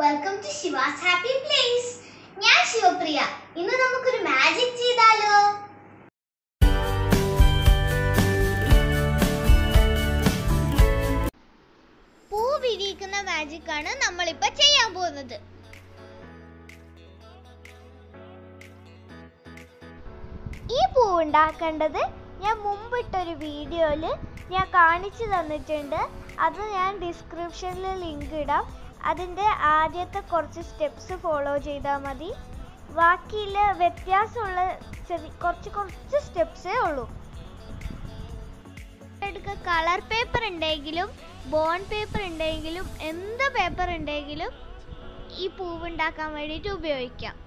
welcome to Siva's happy place ഞാൻ ശിവപ്രിയ ഇന്ന് നമുക്കൊരു മാജിക് ചെയ്താലോ പൂ വിരിയിക്കുന്ന മാജിക് ആണ് നമ്മളിപ്പോ ചെയ്യാൻ പോകുന്നത് ഈ പൂ ഉണ്ടാക്കേണ്ടത് ഞാൻ മുമ്പിട്ടൊരു വീഡിയോയിൽ ഞാൻ കാണിച്ചു തന്നിട്ടുണ്ട് അത് ഞാൻ ഡിസ്ക്രിപ്ഷനിൽ ലിങ്ക് ഇടാം അതിൻ്റെ ആദ്യത്തെ കുറച്ച് സ്റ്റെപ്സ് ഫോളോ ചെയ്താൽ മതി ബാക്കിയിൽ വ്യത്യാസമുള്ള ചെറിയ കുറച്ച് കുറച്ച് സ്റ്റെപ്സേ ഉള്ളൂ എടുക്കുക കളർ പേപ്പർ ഉണ്ടെങ്കിലും ബോണ്ട് പേപ്പർ ഉണ്ടെങ്കിലും എന്ത് പേപ്പർ ഉണ്ടെങ്കിലും ഈ പൂവ് ഉണ്ടാക്കാൻ വേണ്ടിയിട്ട് ഉപയോഗിക്കാം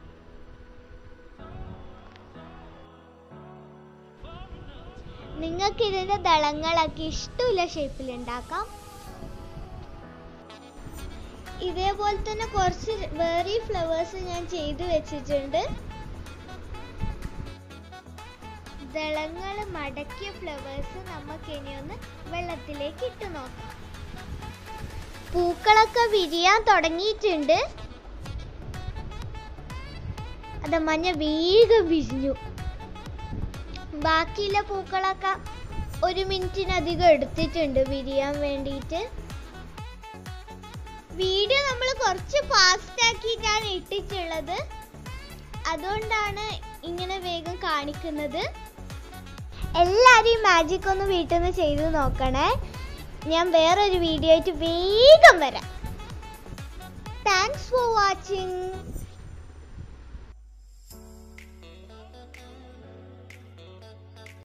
നിങ്ങൾക്ക് ഇതിന്റെ ദളങ്ങളൊക്കെ ഇഷ്ടമുള്ള ഷേപ്പിൽ ഉണ്ടാക്കാം ഇതേപോലെ തന്നെ കുറച്ച് വേറെ ഫ്ലവേഴ്സ് ഞാൻ ചെയ്തു വെച്ചിട്ടുണ്ട് ദളങ്ങൾ മടക്കിയ ഫ്ലവേഴ്സ് നമുക്ക് ഇനി ഒന്ന് വെള്ളത്തിലേക്ക് ഇട്ട് നോക്കാം പൂക്കളൊക്കെ വിരിയാൻ തുടങ്ങിയിട്ടുണ്ട് അത് മഞ്ഞ വേഗം വിരിഞ്ഞു ബാക്കിയുള്ള പൂക്കളൊക്കെ ഒരു മിനിറ്റിനധികം എടുത്തിട്ടുണ്ട് വിരിയാൻ വേണ്ടിയിട്ട് വീഡിയോ നമ്മൾ കുറച്ച് ഫാസ്റ്റ് ആക്കിയിട്ടാണ് ഇട്ടിട്ടുള്ളത് അതുകൊണ്ടാണ് ഇങ്ങനെ വേഗം കാണിക്കുന്നത് എല്ലാവരും ഈ മാജിക് ഒന്ന് വീട്ടിൽ നിന്ന് ചെയ്ത് നോക്കണേ ഞാൻ വേറൊരു വീഡിയോ ആയിട്ട് വേഗം വരാം താങ്ക്സ് ഫോർ വാച്ചിങ്